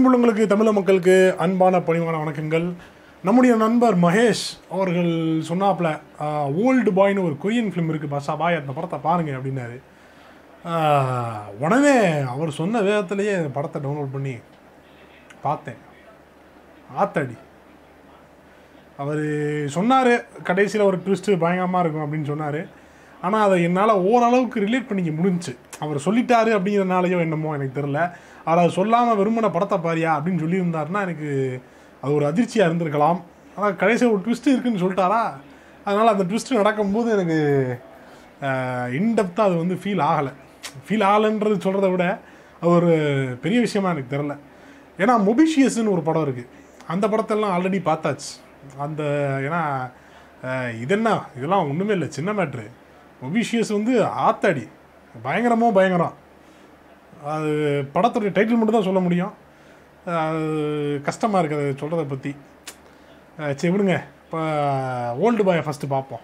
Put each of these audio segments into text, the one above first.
அன்புள்ளங்களுக்கு தமிழக மக்களுக்கு அன்பான பணிவான வணக்கங்கள் நம்முடைய நண்பர் மகேஷ் அவர்கள் சொன்னாப்புல ஓல்டு பாய்னு ஒரு கொரியன் ஃபிலிம் இருக்குது பாஷா பாய் அந்த படத்தை பாருங்க அப்படின்னாரு ஆஹ், உடனே அவர் சொன்ன வேகத்திலேயே அந்த படத்தை டவுன்லோட் பண்ணி பார்த்தேன் ஆத்தாடி அவர் சொன்னார் கடைசியில் ஒரு ட்விஸ்ட்டு பயங்கரமாக இருக்கும் அப்படின்னு சொன்னார் ஆனால் அதை என்னால் ஓரளவுக்கு ரிலேட் பண்ணிக்க முடிஞ்சுச்சு அவர் சொல்லிட்டாரு அப்படிங்கிறனாலையோ என்னமோ எனக்கு தெரில அவர் அதை சொல்லாமல் வெறுமனை படத்தை பாரியா அப்படின்னு சொல்லியிருந்தாருன்னா எனக்கு அது ஒரு அதிர்ச்சியாக இருந்திருக்கலாம் ஆனால் கடைசியில் ஒரு ட்விஸ்ட் இருக்குன்னு சொல்லிட்டாரா அதனால் அந்த ட்விஸ்ட் நடக்கும்போது எனக்கு இன்டெப்த்தாக அது வந்து ஃபீல் ஆகலை ஃபீல் ஆகலைன்றது சொல்கிறத விட அது ஒரு பெரிய விஷயமா எனக்கு தெரில ஏன்னா மொபிஷியஸ்னு ஒரு படம் இருக்குது அந்த படத்தெல்லாம் ஆல்ரெடி பார்த்தாச்சு அந்த ஏன்னா அஹ், இது என்ன இதெல்லாம் ஒன்றுமே இல்லை சின்ன மேட்ரு மொபிஷியஸ் வந்து ஆத்தாடி பயங்கரமோ பயங்கரம் அது படத்துடைய டைட்டில் மட்டும் தான் சொல்ல முடியும் அது கஷ்டமாக இருக்குது அதை சொல்கிறத பற்றி சரி விடுங்க இப்போ ஓல்டு பாயை ஃபஸ்ட்டு பார்ப்போம்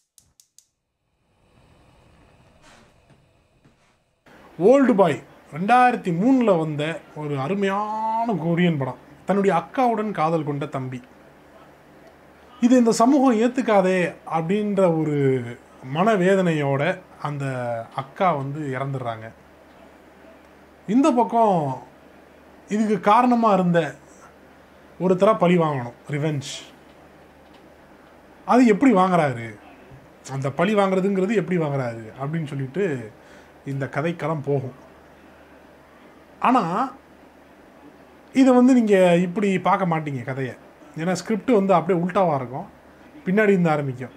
ஓல்டு பாய் ரெண்டாயிரத்தி மூணில் வந்த ஒரு அருமையான கொரியன் படம் தன்னுடைய அக்காவுடன் காதல் கொண்ட தம்பி இது இந்த சமூகம் ஏற்றுக்காதே அப்படின்ற ஒரு மனவேதனையோட அந்த அக்கா வந்து இறந்துடுறாங்க இந்த பக்கம் இதுக்கு காரணமாக இருந்த ஒருத்தரா பழி வாங்கணும் ரிவெஞ்ச் அது எப்படி வாங்குறாரு அந்த பழி வாங்குறதுங்கிறது எப்படி வாங்குறாரு அப்படின்னு சொல்லிட்டு இந்த கதைக்களம் போகும் ஆனால் இதை வந்து நீங்கள் இப்படி பார்க்க மாட்டீங்க கதையை ஏன்னா ஸ்கிரிப்ட் வந்து அப்படியே உல்ட்டாவாக இருக்கும் பின்னாடி இருந்து ஆரம்பிக்கும்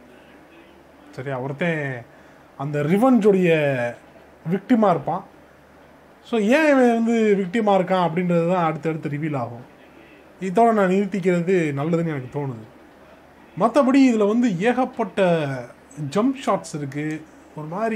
சரியா ஒருத்தன் அந்த ரிவெஞ்சோடைய விக்டிமாக இருப்பான் ஸோ ஏன் இவன் வந்து விக்டிமாக இருக்கான் அப்படின்றது தான் அடுத்தடுத்து ரிவீல் ஆகும் இதோட நான் நிறுத்திக்கிறது நல்லதுன்னு எனக்கு தோணுது மற்றபடி இதில் வந்து ஏகப்பட்ட ஜம்ப் ஷாட்ஸ் இருக்குது ஒரு மாதிரி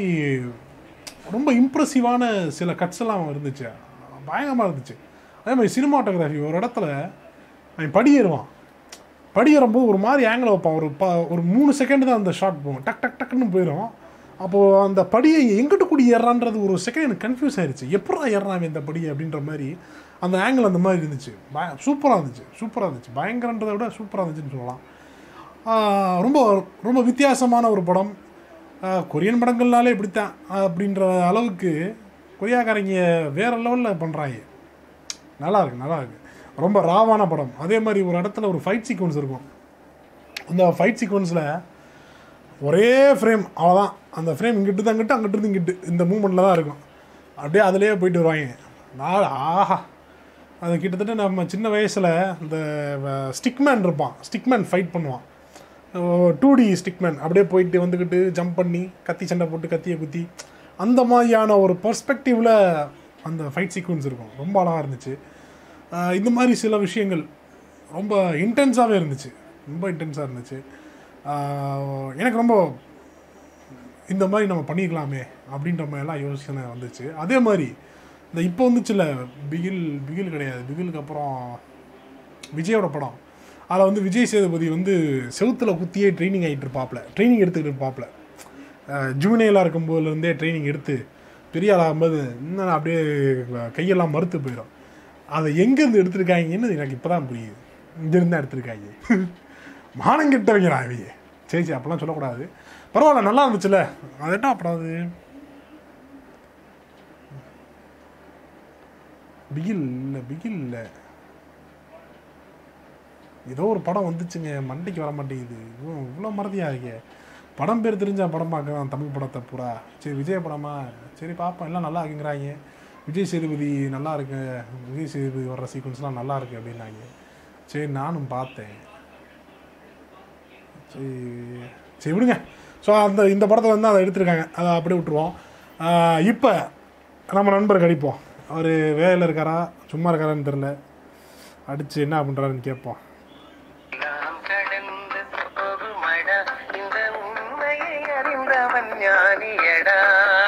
ரொம்ப இம்ப்ரெசிவான சில கட்ஸ் எல்லாம் இருந்துச்சு பயங்கரமாக இருந்துச்சு அதே மாதிரி சினிமாட்டோகிராஃபி ஒரு இடத்துல அவன் படி ஏறுவான் படி ஏறும்போது ஒரு மாதிரி ஆங்கிள் வைப்பான் ஒரு ப ஒரு மூணு செகண்ட் தான் அந்த ஷாட் போகும் டக் டக் டக்குன்னு போயிடும் அப்போது அந்த படியை எங்கிட்டு கூடி ஏறான்றது ஒரு செகண்ட் எனக்கு கன்ஃபியூஸ் ஆயிருச்சு எப்படா ஏறான் இந்த படியை அப்படின்ற மாதிரி அந்த ஆங்கிள் அந்த மாதிரி இருந்துச்சு பய சூப்பராக இருந்துச்சு சூப்பராக இருந்துச்சு பயங்கரன்றதை விட சூப்பராக இருந்துச்சுன்னு சொல்லலாம் ஆஹ் ரொம்ப ரொம்ப வித்தியாசமான ஒரு படம் ஆஹ் கொரியன் படங்கள்னாலே இப்படித்தான் அப்படின்ற அளவுக்கு கொரியாக்காரங்க வேறு லெவலில் பண்ணுறாங்க நல்லா இருக்கு நல்லா இருக்கு ரொம்ப ராவான படம் அதே மாதிரி ஒரு இடத்துல ஒரு ஃபைட் சீக்வன்ஸ் இருக்கும் அந்த ஃபைட் சீக்வன்ஸில் ஒரே ஃப்ரேம் அவ்வளோதான் அந்த ஃப்ரேம் இங்கிட்டு தான் இங்கிட்டு அங்கிட்டு இருந்து இங்கிட்டு இந்த மூமெண்ட்டில் தான் இருக்கும் அப்படியே அதிலேயே போயிட்டு வருவாங்க நான் ஆஹா அது கிட்டத்தட்ட நம்ம சின்ன வயசில் இந்த ஸ்டிக்மேன் இருப்பான் ஸ்டிக்மேன் ஃபைட் பண்ணுவான் டூ டி ஸ்டிக்மேன் அப்படியே போயிட்டு வந்துக்கிட்டு ஜம்ப் பண்ணி கத்தி சண்டை போட்டு கத்தியை குத்தி அந்த மாதிரியான ஒரு பர்ஸ்பெக்டிவில் அந்த ஃபைட் சீக்வன்ஸ் இருக்கும் ரொம்ப அழகாக இருந்துச்சு ஆஹ் இந்த மாதிரி சில விஷயங்கள் ரொம்ப இன்டென்ஸாகவே இருந்துச்சு ரொம்ப இன்டென்ஸாக இருந்துச்சு ஆஹ் எனக்கு ரொம்ப இந்த மாதிரி நம்ம பண்ணிக்கலாமே அப்படின்ற மாதிரிலாம் யோசனை வந்துச்சு அதே மாதிரி இந்த இப்போ வந்துச்சுல்ல பிகில் பிகில் கிடையாது பிகிலுக்கு அப்புறம் விஜயோட படம் அதில் வந்து விஜய் சேதுபதி வந்து செவுத்தில் குத்தியே ட்ரைனிங் ஆகிட்டு இருப்பாப்ல ட்ரைனிங் எடுத்துக்கிட்டு இருப்பாப்ல ஜூனியலாக இருக்கும்போதுலேருந்தே ட்ரைனிங் எடுத்து பெரிய ஆளாகும்போது இன்னும் அப்படியே கையெல்லாம் மறுத்து போயிடும் அதை எங்கேருந்து எடுத்திருக்காங்கன்னு எனக்கு இப்போ தான் புரியுது இங்கேருந்து தான் எடுத்திருக்காங்க மானம் கெட்டவங்கடா இவங்க சரி சரி அப்போலாம் சொல்லக்கூடாது பரவாயில்ல நல்லா இருந்துச்சுல்ல அது என்ன அப்புறம் அது பிகில் இல்லை பிகில் இல்லை ஏதோ ஒரு படம் வந்துச்சுங்க மண்டைக்கு வர மாட்டேங்குது இவ்வளோ இவ்வளோ மறதியாக இருக்கே படம் பேர் தெரிஞ்ச படம் பார்க்கலாம் தமிழ் படத்தை பூரா சரி விஜய் படமா சரி பார்ப்போம் எல்லாம் நல்லா இருக்குங்கிறாங்க விஜய் சேதுபதி நல்லா இருக்கு விஜய் சேதுபதி வர்ற சீக்வன்ஸ்லாம் நல்லா இருக்கு அப்படின்னாங்க சரி நானும் பார்த்தேன் சரி சரி விடுங்க ஸோ அந்த இந்த படத்தில் வந்து அதை எடுத்திருக்காங்க அதை அப்படியே விட்டுருவோம் இப்போ நம்ம நண்பர் கடிப்போம் அவர் வேலையில் இருக்காரா சும்மா இருக்காரான்னு தெரில அடித்து என்ன பண்ணுறாருன்னு கேட்போம் நாம் கடந்து போகுமடா இந்த உண்மையை அறிந்தவன் ஞானியடா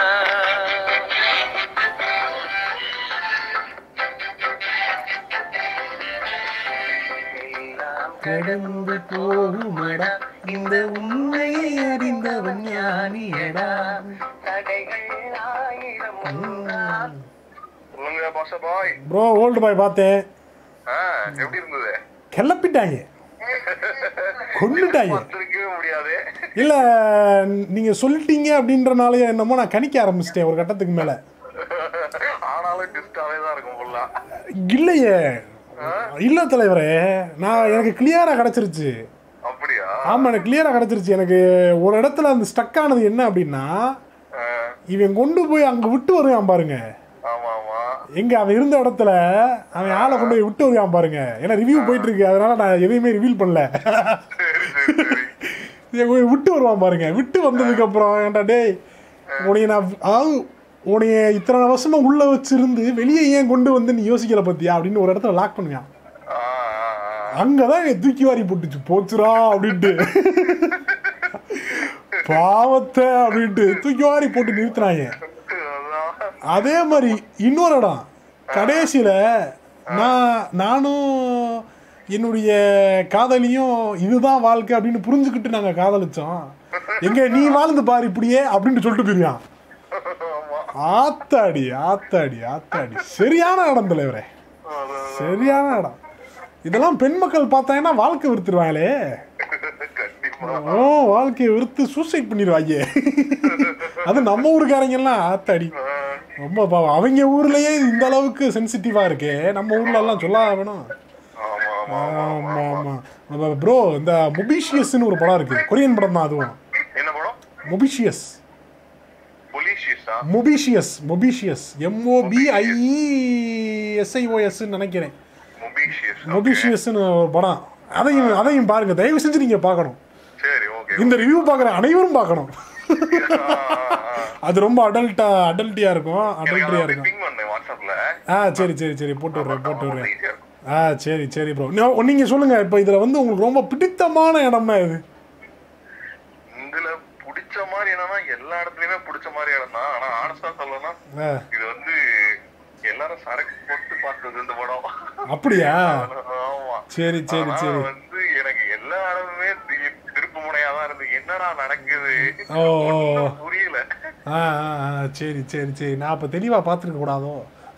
எல்லாம் கடந்து போகுமடா இந்த உண்மையை அறிந்தவன் ஞானியடா தடைகள் ஆயிரம் முன்னால் சொல்லுங்க பாஷா பாய் ப்ரோ ஓல்டு பாய் பார்த்தேன் ஆ, எப்படி இருந்தது கிளப்பிட்டாங்க கொண்டுட்டாங்க வந்திருக்கவே முடியாது இல்ல நீங்க சொல்லிட்டீங்க அப்படின்றனாலே என்னமோ நான் கணிக்க ஆரம்பிச்சிட்டேன் ஒரு கட்டத்துக்கு மேல ஆனாலும் டிஸ்டாவே தான் இருக்கும் ஃபுல்லா இல்லையே இல்ல தலைவரே நான் எனக்கு கிளியரா கிடைச்சிருச்சு அப்படியா ஆமா எனக்கு கிளியரா கிடைச்சிருச்சு எனக்கு ஒரு இடத்துல அந்த ஸ்டக் ஆனது என்ன அப்படின்னா ஆ, இவன் கொண்டு போய் அங்க விட்டு வருவான் பாருங்க ஆமா ஆமா எங்க அவன் இருந்த இடத்துல அவன் ஆளை கொண்டு போய் விட்டு வருவான் பாருங்க ஏன்னா ரிவ்யூ போயிட்டு இருக்கு அதனால நான் எதையுமே ரிவீல் பண்ணல சரி சரி சரி இவன் போய் விட்டு வருவான் பாருங்க விட்டு வந்ததுக்கு அப்புறம் ஏன்டா டேய் உனைய நான் அதாவது உனைய இத்தனை வருஷமா உள்ள வச்சிருந்து வெளியே ஏன் கொண்டு வந்து நீ யோசிக்கல பத்தியா அப்படின்னு ஒரு இடத்துல லாக் பண்ணுவான் ஆ, ஆ, ஆ. அங்கதான் என்னை தூக்கி வாரி போட்டுச்சு போச்சுரா அப்படின்ட்டு பாவத்தை அப்படின்ட்டு தூக்கி வாரி போட்டு நிறுத்துறாங்க அதான். அதே மாதிரி இன்னொரு இடம் கடைசியில நான் நானும் என்னுடைய காதலியும் இதுதான் வாழ்க்கை அப்படின்னு புரிஞ்சுக்கிட்டு நாங்க காதலிச்சோம் எங்க நீ வாழ்ந்து பாரு இப்படியே அப்படின்னு சொல்லிட்டு போயிருவான் ஆமா ஆத்தாடி ஆத்தாடி ஆத்தாடி சரியான இடம் தலைவரே அதான். சரியான இடம் இதெல்லாம் பெண் மக்கள் பார்த்தாங்கன்னா வாழ்க்கை விருத்துருவாங்களே கண்டிப்பா ஓ வாழ்க்கையை விருத்து சூசைட் பண்ணிடுவாங்க அது நம்ம ஊருக்காரங்க எல்லாம் ஆத்தாடி ஆ, ரொம்ப பாவம் அவங்க ஊர்லயே இந்த அளவுக்கு சென்சிட்டிவா இருக்கே நம்ம ஊர்ல எல்லாம் சொல்ல வேணும் ஆமா ஆமா ஆமா ஆமா ப்ரோ இந்த மொபிஷியஸ்னு ஒரு படம் இருக்கு கொரியன் படம் தான் அதுவும் என்ன படம் மொபிஷியஸ் பொலிஷியஸா மொபிஷியஸ் மொபிஷியஸ் எம்ஓபிஐஇஎஸ்ஐஓஎஸ் நினைக்கிறேன் மொபிஷியஸ் மொபிஷியஸ்னு ஒரு படம் அதையும் அதையும் பாருங்க தயவு செஞ்சு நீங்க பார்க்கணும் சரி ஓகே இந்த ரிவ்யூ பார்க்குற அனைவரும் பார்க்கணும் அது ரொம்ப அடல்ட்டா அடல்ட்டியா இருக்கும் அடல்ட்ரியா இருக்கும் பிங் பண்ணேன் வாட்ஸ்அப்ல ஆ சரி சரி சரி போட்டு விட்றேன் போட்டு விட்றேன் ஈஸியா இருக்கும் ஆ சரி சரி ப்ரோ நீங்க சொல்லுங்க இப்போ இதுல வந்து உங்களுக்கு ரொம்ப பிடித்தமான இடமா இது இதுல பிடிச்ச மாதிரி என்னன்னா எல்லா இடத்துலயுமே பிடிச்ச மாதிரி இடம் தான் ஆனா ஆனஸ்டா சொல்லணும்னா ஆ, இது வந்து எல்லாரும் சரக்கு போட்டு பார்த்தது இந்த படம் அப்படியா ஆமா சரி சரி ஆனா சரி வந்து எனக்கு எல்லா இடமுமே தி- திருப்பு முனையா தான் இருந்து என்னடா நடக்குது ஓ, ஓ, ஓ. ஒண்ணும் புரியல ஆ ஆ, ஆ, சரி சரி சரி நான் அப்போ தெளிவா பார்த்துருக்க கூடாதோ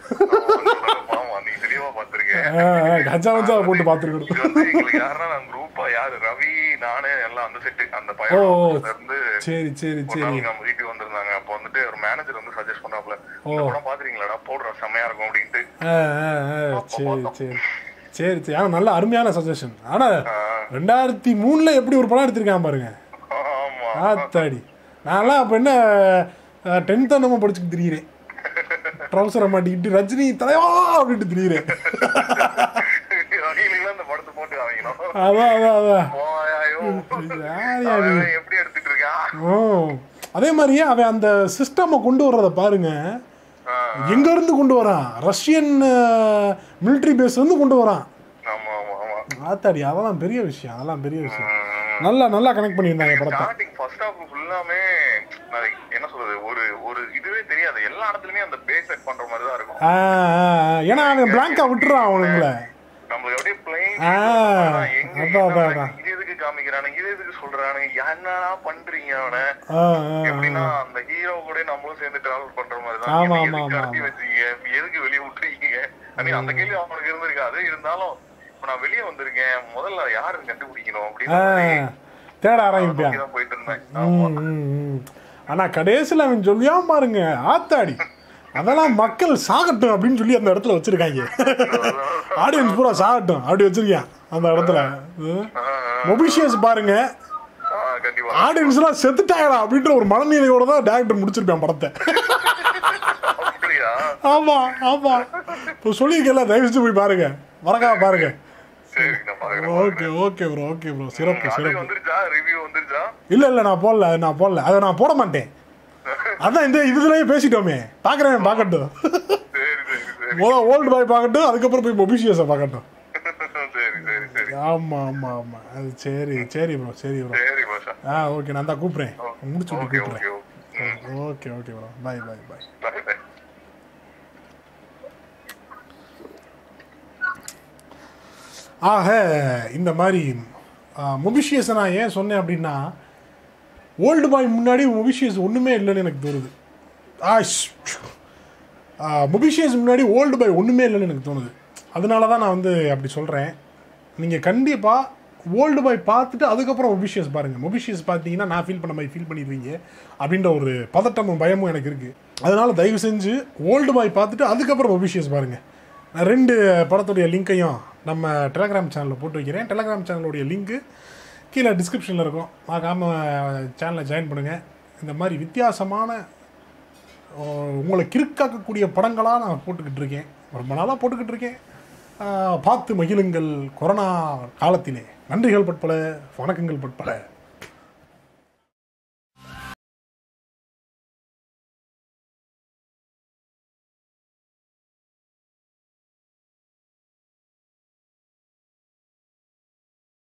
ஆமா நீ தெளிவா பாத்திருக்கேன் ஆ, ஆ, கஜா கஜா போட்டு பார்த்துருக்கணும் இது வந்து எங்களுக்கு யாருன்னா நான் குரூப்பா யாரு ரவி நானு எல்லாம் அந்த செட்டு அந்த ஓ, ஓ. பையன் இருந்து சரி சரி ஒரு சரி நாள் நம்ம வீட்டுக்கு வந்திருந்தாங்க அப்ப வந்துட்டு ஒரு மேனேஜர் வந்து சஜஸ்ட் பண்ணாப்ல ஓ. இந்த படம் பாத்துறீங்களாடா போடுற செம்மையா இருக்கும் அப்படின்ட்டு ஆ ஆ ஆ சரி சரி சரி சரி ஆனால் நல்ல அருமையான சஜஷன் ஆனால் ரெண்டாயிரத்தி மூணில் எப்படி ஒரு படம் எடுத்திருக்கான் பாருங்க ஆமா ஆத்தாடி நான்லாம் அப்போ என்ன டென்த் நம்ம படிச்சுட்டு திரியிறேன் ட்ரௌசரை மாட்டிக்கிட்டு ரஜினி தலைவா அப்படின்ட்டு திரியிறேன் ரவிலாம் இந்த படத்தை போட்டு வாங்கினோம் அதான் அதான் அதான் போயாயோ யார் யாரு? அவன் எப்படி எடுத்துட்டு இருக்கான் ஓ அதே மாதிரியே அவன் அந்த சிஸ்டமை கொண்டு வர்றத பாருங்க ஆ, எங்க இருந்து கொண்டு வரான் ரஷ்யன் மிலிட்ரி பேஸ் வந்து கொண்டு வரான் ஆமா ஆமா ஆமா ஆத்தாடி அதெல்லாம் பெரிய விஷயம் அதெல்லாம் பெரிய விஷயம் ம். நல்லா நல்லா கனெக்ட் பண்ணியிருந்தாங்க படத்தை ஸ்டார்டிங் ஃபர்ஸ்ட் ஹாஃப் ஃபுல்லாமே நான் என்ன சொல்றது ஒரு ஒரு இதுவே தெரியாது எல்லா இடத்துலயுமே அந்த பேஸ் செட் பண்ற மாதிரி தான் இருக்கும் ஆ, ஆ, ஆ. ஏன்னா அவன் பிளாங்கா விட்டுறான் அவனுங்கள நம்மளுக்கு அப்படியே பிளைன் ஆ, எங்க அதான், அதான், என்ன அதான். இது எதுக்கு காமிக்கிறானுங்க இது எதுக்கு சொல்றானுங்க என்னடா பண்றீங்க அவனை ஆ, ஆ, எப்படின்னா அந்த ஹீரோ கூட நம்மளும் சேர்ந்து டிராவல் பண்ற மாதிரி தான் ஆமா, என்னை ஆமா, எதுக்கு ஆமா, கடத்தி வச்சீங்க எதுக்கு வெளிய விட்டுறீங்க ஐ மீன் அந்த கேள்வி அவனுக்கு இருந்திருக்காது இருந்தாலும் இப்ப நான் வெளிய வந்திருக்கேன் முதல்ல யாருன்னு கண்டுபிடிக்கணும் ஆ, அப்படின்னு தேட ஆரம்பிப்பான் தான் போயிட்டு இருந்தேன் ஆமா. ம், ம், ம். ஆனா கடைசியில் அவன் சொல்லியாம பாருங்க ஆத்தாடி அதெல்லாம் மக்கள் சாகட்டும் அப்படின்னு சொல்லி அந்த இடத்துல வச்சிருக்காங்க ஆடியன்ஸ் பூரா சாகட்டும் அப்படி வச்சிருக்கான் அந்த இடத்துல ஆ, ஆ, மொபிஷியஸ் பாருங்க ஆ, கண்டிப்பா ஆடியன்ஸ்லாம் செத்துட்டாங்கடா அப்படின்ற ஒரு மனநிலையோட தான் டேரக்டர் முடிச்சிருப்பான் படத்தை அப்படியா ஆமா ஆமா இப்போ சொல்லியிருக்கல தயவு செஞ்சு போய் பாருங்க மறக்காம பாருங்க சரி நான் பாக்குறேன் okay okay bro okay bro சிறப்பு அது சிறப்பு வந்துருச்சா ரிவ்யூ வந்துருச்சா இல்ல இல்ல நான் போடல அது நான் போடல அதை நான் போட மாட்டேன் அதான் இந்த இதுலயே பேசிட்டோமே பாக்குறேன் பார்க்கட்டும் சரி சரி சரி முதல் ஓல்டு பாய் பார்க்கட்டும் அதுக்கப்புறம் போய் மொபிஷியஸை பார்க்கட்டும் சரி சரி சரி ஆமா ஆமா ஆமா அது சரி சரி ப்ரோ சரி ப்ரோ சரி பாஷா ஆ ஓகே நான் தான் கூப்பிட்றேன் முடிச்சு விட்டு ஓகே கூப்பிட்றேன் ஓகே ம் okay okay bro bye bye bye bye bye ஆக இந்த மாதிரி மொபிஷியஸை நான் ஏன் சொன்னேன் அப்படின்னா ஓல்டு பாய் முன்னாடி மொபிஷியஸ் ஒன்றுமே இல்லைன்னு எனக்கு தோணுது ஆ மொபிஷியஸ் முன்னாடி ஓல்டு பாய் ஒன்றுமே இல்லைன்னு எனக்கு தோணுது அதனால தான் நான் வந்து அப்படி சொல்கிறேன் நீங்கள் கண்டிப்பாக ஓல்டு பாய் பார்த்துட்டு அதுக்கப்புறம் மொபிஷியஸ் பாருங்கள் மொபிஷியஸ் பார்த்தீங்கன்னா நான் ஃபீல் பண்ண மாதிரி ஃபீல் பண்ணிடுவீங்க அப்படின்ற ஒரு பதட்டமும் பயமும் எனக்கு இருக்குது அதனால் தயவு செஞ்சு ஓல்டு பாய் பார்த்துட்டு அதுக்கப்புறம் மொபிஷியஸ் பாருங்கள் நான் ரெண்டு படத்துடைய லிங்க்கையும் நம்ம டெலகிராம் சேனலில் போட்டு வைக்கிறேன் டெலகிராம் சேனலுடைய லிங்க்கு கீழே டிஸ்கிரிப்ஷனில் இருக்கும் மறக்காமல் சேனலை ஜாயின் பண்ணுங்கள் இந்த மாதிரி வித்தியாசமான அஹ், உங்களை கிறுக்காக்கக்கூடிய படங்களாக நான் போட்டுக்கிட்டு இருக்கேன் ரொம்ப நாளாக போட்டுக்கிட்டு இருக்கேன் அஹ், பார்த்து மகிழுங்கள் கொரோனா காலத்திலே நன்றிகள் பட்பல வணக்கங்கள் பட்பல